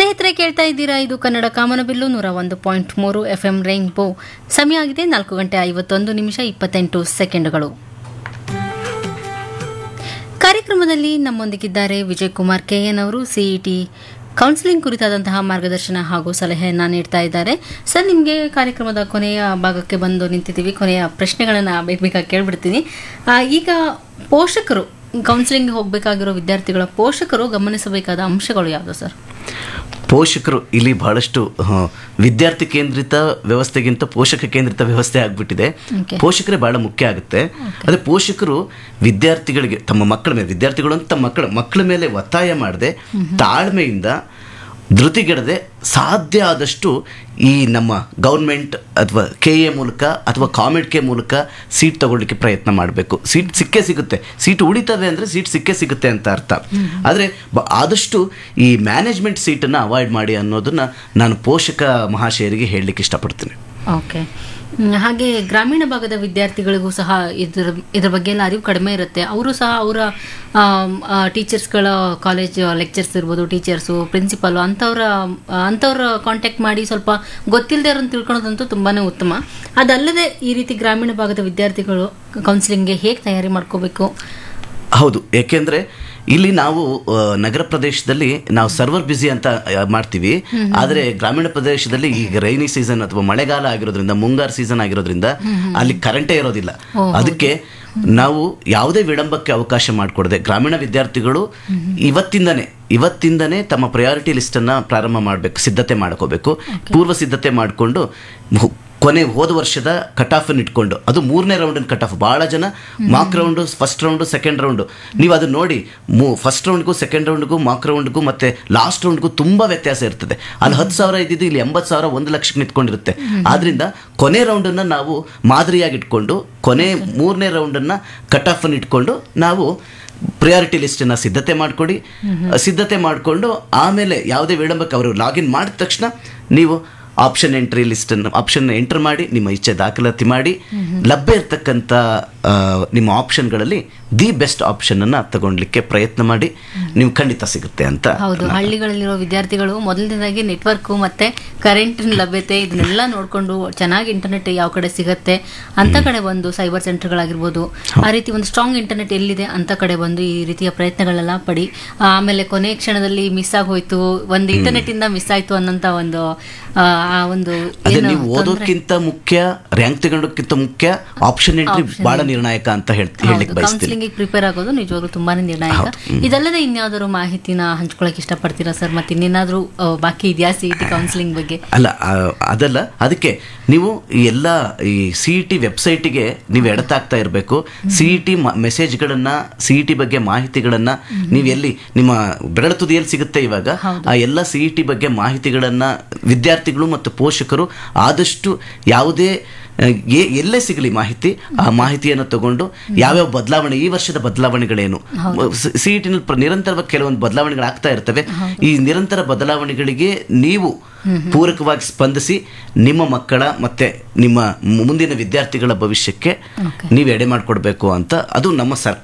ಸ್ನೇಹಿತರೆ ಕೇಳ್ತಾ ಇದ್ದೀರಾ ಇದು ಕನ್ನಡ ಕಾಮನಬಿಲ್ಲು ನೂರ ಒಂದು ಪಾಯಿಂಟ್ ಮೂರು ಎಫ್ ಎಂ ರೈನ್ಬೋ ಸಮಯ ಆಗಿದೆ ನಾಲ್ಕು ಗಂಟೆ ಐವತ್ತೊಂದು ನಿಮಿಷ ಇಪ್ಪತ್ತೆಂಟು ಸೆಕೆಂಡ್ಗಳು ಕಾರ್ಯಕ್ರಮದಲ್ಲಿ ನಮ್ಮೊಂದಿಗಿದ್ದಾರೆ ವಿಜಯ್ ಕುಮಾರ್ ಕೆ ಎನ್ ಅವರು ಸಿಇಟಿ ಕೌನ್ಸಿಲಿಂಗ್ ಕುರಿತಾದಂತಹ ಮಾರ್ಗದರ್ಶನ ಹಾಗೂ ಸಲಹೆಯನ್ನು ನೀಡ್ತಾ ಇದ್ದಾರೆ ಸರ್ ನಿಮಗೆ ಕಾರ್ಯಕ್ರಮದ ಕೊನೆಯ ಭಾಗಕ್ಕೆ ಬಂದು ನಿಂತಿದ್ದೀವಿ ಕೊನೆಯ ಪ್ರಶ್ನೆಗಳನ್ನು ಬೇಗ ಬೇಗ ಕೇಳ್ಬಿಡ್ತೀನಿ ಆ, ಈಗ ಪೋಷಕರು ಕೌನ್ಸಿಲಿಂಗ್ ಹೋಗಬೇಕಾಗಿರೋ ವಿದ್ಯಾರ್ಥಿಗಳ ಪೋಷಕರು ಗಮನಿಸಬೇಕಾದ ಅಂಶಗಳು ಯಾವುದು ಸರ್ ಪೋಷಕರು ಇಲ್ಲಿ ಬಹಳಷ್ಟು ಹ, ವಿದ್ಯಾರ್ಥಿ ಕೇಂದ್ರಿತ ವ್ಯವಸ್ಥೆಗಿಂತ ಪೋಷಕ ಕೇಂದ್ರಿತ ವ್ಯವಸ್ಥೆ ಆಗ್ಬಿಟ್ಟಿದೆ Okay. ಪೋಷಕರೇ ಬಹಳ ಮುಖ್ಯ ಆಗುತ್ತೆ ಅದೇ ಪೋಷಕರು ವಿದ್ಯಾರ್ಥಿಗಳಿಗೆ ತಮ್ಮ ಮಕ್ಕಳ ಮೇಲೆ ವಿದ್ಯಾರ್ಥಿಗಳು ಅಂತ ತಮ್ಮ ಮಕ್ಕಳ ಮಕ್ಕಳ ಮೇಲೆ ಒತ್ತಾಯ ಮಾಡದೆ ತಾಳ್ಮೆಯಿಂದ ಧೃತಿಗೆಡದೆ ಸಾಧ್ಯ ಆದಷ್ಟು ಈ ನಮ್ಮ ಗೌರ್ಮೆಂಟ್ ಅಥವಾ ಕೆ ಎ ಮೂಲಕ ಅಥವಾ ಕಾಮೆಡ್ ಕೆ ಮೂಲಕ ಸೀಟ್ ತಗೊಳ್ಳಿಕ್ಕೆ ಪ್ರಯತ್ನ ಮಾಡಬೇಕು ಸೀಟ್ ಸಿಕ್ಕೇ ಸಿಗುತ್ತೆ ಸೀಟ್ ಉಳಿತವೆ ಅಂದರೆ ಸೀಟ್ ಸಿಕ್ಕೇ ಸಿಗುತ್ತೆ ಅಂತ ಅರ್ಥ ಆದರೆ ಬ- ಆದಷ್ಟು ಈ ಮ್ಯಾನೇಜ್ಮೆಂಟ್ ಸೀಟನ್ನು ಅವಾಯ್ಡ್ ಮಾಡಿ ಅನ್ನೋದನ್ನ ನಾನು ಪೋಷಕ ಮಹಾಶಯರಿಗೆ ಹೇಳಲಿಕ್ಕೆ ಇಷ್ಟಪಡ್ತೀನಿ ಓಕೆ ಹ್ಮ್, ಹಾಗೆ ಗ್ರಾಮೀಣ ಭಾಗದ ವಿದ್ಯಾರ್ಥಿಗಳಿಗೂ ಸಹ ಇದ್ರ ಇದ್ರ ಬಗ್ಗೆ ಎಲ್ಲ ಅರಿವು ಕಡಿಮೆ ಇರುತ್ತೆ ಅವರು ಸಹ ಅವರ ಟೀಚರ್ಸ್ಗಳ ಕಾಲೇಜ್ ಲೆಕ್ಚರ್ಸ್ ಇರ್ಬೋದು ಟೀಚರ್ಸು ಪ್ರಿನ್ಸಿಪಲ್ ಅಂಥವ್ರ ಅಂಥವ್ರ ಕಾಂಟ್ಯಾಕ್ಟ್ ಮಾಡಿ ಸ್ವಲ್ಪ ಗೊತ್ತಿಲ್ಲದೆ ಇರೋದು ತಿಳ್ಕೊಳೋದಂತೂ ತುಂಬಾನೇ ಉತ್ತಮ ಅದಲ್ಲದೆ ಈ ರೀತಿ ಗ್ರಾಮೀಣ ಭಾಗದ ವಿದ್ಯಾರ್ಥಿಗಳು ಕೌನ್ಸಿಲಿಂಗ್ಗೆ ಹೇಗೆ ತಯಾರಿ ಮಾಡ್ಕೋಬೇಕು ಹೌದು ಏಕೆಂದ್ರೆ ಇಲ್ಲಿ ನಾವು ಆ, ನಗರ ಪ್ರದೇಶದಲ್ಲಿ ನಾವು ಸರ್ವರ್ ಬ್ಯುಸಿ ಅಂತ ಆ, ಮಾಡ್ತೀವಿ ಆದರೆ ಗ್ರಾಮೀಣ ಪ್ರದೇಶದಲ್ಲಿ ಈಗ ರೈನಿ ಸೀಸನ್ ಅಥವಾ ಮಳೆಗಾಲ ಆಗಿರೋದ್ರಿಂದ ಮುಂಗಾರು ಸೀಸನ್ ಆಗಿರೋದ್ರಿಂದ ಅಲ್ಲಿ ಕರೆಂಟೇ ಇರೋದಿಲ್ಲ ಅದಕ್ಕೆ ನಾವು ಯಾವುದೇ ವಿಳಂಬಕ್ಕೆ ಅವಕಾಶ ಮಾಡಿಕೊಡದೆ ಗ್ರಾಮೀಣ ವಿದ್ಯಾರ್ಥಿಗಳು ಇವತ್ತಿಂದನೇ ಇವತ್ತಿಂದನೇ ತಮ್ಮ ಪ್ರಯಾರಿಟಿ ಲಿಸ್ಟನ್ನು ಪ್ರಾರಂಭ ಮಾಡಬೇಕು ಸಿದ್ಧತೆ ಮಾಡ್ಕೋಬೇಕು ಪೂರ್ವ ಸಿದ್ಧತೆ ಮಾಡಿಕೊಂಡು ಕೊನೆ ಹೋದ ವರ್ಷದ ಕಟ್ ಆಫ್ ಇಟ್ಕೊಂಡು ಅದು ಮೂರನೇ ರೌಂಡ್ ಕಟ್ ಆಫ್ ಬಹಳ ಜನ mock round first round second round ನೀವು ಅದು ನೋಡಿ ಫಸ್ಟ್ ರೌಂಡ್ಗೂ ಸೆಕೆಂಡ್ ರೌಂಡ್ಗೂ ಮಾಕ್ ರೌಂಡ್ಗೂ ಮತ್ತೆ ಲಾಸ್ಟ್ ರೌಂಡ್ಗೂ ತುಂಬಾ ವ್ಯತ್ಯಾಸ ಇರ್ತದೆ ಅಲ್ಲಿ ಹತ್ತು ಸಾವಿರ ಇದ್ದಿದ್ದು ಇಲ್ಲಿ ಎಂಬತ್ತು ಸಾವಿರ ಒಂದು ಲಕ್ಷಕ್ಕೆ ನಿಂತ್ಕೊಂಡಿರುತ್ತೆ ಆದ್ರಿಂದ ಕೊನೆ ರೌಂಡನ್ನು ನಾವು ಮಾದರಿಯಾಗಿ ಇಟ್ಕೊಂಡು ಕೊನೆ ಮೂರನೇ ರೌಂಡನ್ನು ಕಟ್ ಆಫ್ ಇಟ್ಕೊಂಡು ನಾವು ಪ್ರಿಯಾರಿಟಿ ಲಿಸ್ಟನ್ನು ಸಿದ್ಧತೆ ಮಾಡಿಕೊಡಿ ಸಿದ್ಧತೆ ಮಾಡಿಕೊಂಡು ಆಮೇಲೆ ಯಾವುದೇ ವಿಳಂಬಕ್ಕೆ ಅವರು ಲಾಗಿನ್ ಮಾಡಿದ ತಕ್ಷಣ ನೀವು ಆಪ್ಷನ್ ಎಂಟ್ರಿ ಲಿಸ್ಟನ್ನು ಆಪ್ಷನ್ ಎಂಟರ್ ಮಾಡಿ ನಿಮ್ಮ ಇಚ್ಛೆ ದಾಖಲಾತಿ ಮಾಡಿ ಲಭ್ಯ ಇರ್ತಕ್ಕಂಥ ಆ, ನಿಮ್ಮ ಆಪ್ಷನ್ಗಳಲ್ಲಿ ದಿ ಬೆಸ್ಟ್ ಆಪ್ಷನನ್ನು ತಗೊಳ್ಲಿಕ್ಕೆ ಪ್ರಯತ್ನ ಮಾಡಿ ನೀವು ಖಂಡಿತ ಸಿಗುತ್ತೆ ಅಂತ ಹೌದು ಹಳ್ಳಿಗಳಲ್ಲಿರೋ ವಿದ್ಯಾರ್ಥಿಗಳು ಮೊದಲನೇದಾಗಿ ನೆಟ್ವರ್ಕ್ ಮತ್ತೆ ಕರೆಂಟ್ ಲಭ್ಯತೆ ಇದನ್ನೆಲ್ಲ ನೋಡಿಕೊಂಡು ಚೆನ್ನಾಗಿ ಇಂಟರ್ನೆಟ್ ಯಾವ ಕಡೆ ಸಿಗತ್ತೆ ಅಂತ ಕಡೆ ಬಂದು ಸೈಬರ್ ಸೆಂಟರ್ಗಳಾಗಿರ್ಬೋದು ಆ ರೀತಿ ಒಂದು ಸ್ಟ್ರಾಂಗ್ ಇಂಟರ್ನೆಟ್ ಎಲ್ಲಿದೆ ಅಂತ ಕಡೆ ಬಂದು ಈ ರೀತಿಯ ಪ್ರಯತ್ನಗಳೆಲ್ಲ ಪಡಿ ಆಮೇಲೆ ಕೊನೆ ಕ್ಷಣದಲ್ಲಿ ಮಿಸ್ ಆಗೋಯ್ತು ಒಂದು ಇಂಟರ್ನೆಟ್ ಇಂದ ಮಿಸ್ ಆಯ್ತು ಅನ್ನೋಂತ ಒಂದು ಆ, ಆ ಒಂದು ಅದೇ ಏನು ನೀವು ಓದೋದಕ್ಕಿಂತ ಮುಖ್ಯ ರ್ಯಾಂಕ್ ತಗೊಳ್ಳೋಕ್ಕಿಂತ ಮುಖ್ಯ ಆಪ್ಷನ್ ಎಂಟ್ರಿ ಬಹಳ ನಿರ್ಣಾಯಕ ಅಂತ ಹೇಳ್ತಿ ಹೇಳಲಿಕ್ಕೆ ಬಯಸ್ತೀನಿ ಕೌನ್ಸಿಲಿಂಗ್ ಪ್ರಿಪೇರ್ ಆಗೋದು ನಿಜವಾಗ್ಲೂ ತುಂಬಾನೇ ನಿರ್ಣಾಯಕ ಇದಲ್ಲದೆ ಇನ್ಯಾವ್ದಾದ್ರು ಮಾಹಿತಿನ ಹಂಚ್ಕೊಳಕ್ ಇಷ್ಟಪಡ್ತೀರಾ ಸರ್ ಮತ್ತೆ ಇನ್ನೇನಾದ್ರೂ ಆ, ಬಾಕಿ ಇದೆಯಾ ಸಿ ಟಿ ಕೌನ್ಸಿಲಿಂಗ್ ಬಗ್ಗೆ ಅಲ್ಲ ಆ, ಅದಲ್ಲ ಅದಕ್ಕೆ ನೀವು ಈ ಎಲ್ಲ ಈ ಸಿ ಇ ಟಿ ವೆಬ್ಸೈಟಿಗೆ ನೀವು ಎಡತಾಗ್ತಾ ಇರಬೇಕು ಸಿ ಇ ಟಿ ಮೆಸೇಜ್ಗಳನ್ನ ಸಿ ಇ ಟಿ ಬಗ್ಗೆ ಮಾಹಿತಿಗಳನ್ನ ನೀವು ಎಲ್ಲಿ ನಿಮ್ಮ ಬೆರಳ ತುದಿಯಲ್ಲಿ ಸಿಗುತ್ತೆ ಇವಾಗ ಆ ಎಲ್ಲ ಸಿ ಇ ಟಿ ಬಗ್ಗೆ ಮಾಹಿತಿಗಳನ್ನ ವಿದ್ಯಾರ್ಥಿಗಳು ಮತ್ತು ಪೋಷಕರು ಆದಷ್ಟು ಯಾವುದೇ ಆ, ಎ- ಎಲ್ಲೇ ಸಿಗಲಿ ಮಾಹಿತಿ ಆ ಮಾಹಿತಿಯನ್ನು ತಗೊಂಡು ಯಾವ್ಯಾವ ಬದಲಾವಣೆ ಈ ವರ್ಷದ ಬದಲಾವಣೆಗಳೇನು ಸಿ ಇ ಟಿನಲ್ಲಿ ನಿರಂತರವಾಗಿ ಕೆಲವೊಂದು ಬದಲಾವಣೆಗಳು ಆಗ್ತಾ ಇರ್ತವೆ ಈ ನಿರಂತರ ಬದಲಾವಣೆಗಳಿಗೆ ನೀವು ಪೂರಕವಾಗಿ ಸ್ಪಂದಿಸಿ ನಿಮ್ಮ ಮಕ್ಕಳ ಮತ್ತೆ ನಿಮ್ಮ ಮುಂದಿನ ವಿದ್ಯಾರ್ಥಿಗಳ ಭವಿಷ್ಯಕ್ಕೆ ನೀವು ಎಡೆ ಮಾಡಿಕೊಡ್ಬೇಕು ಅಂತ ಅದು ನಮ್ಮ ಸರ್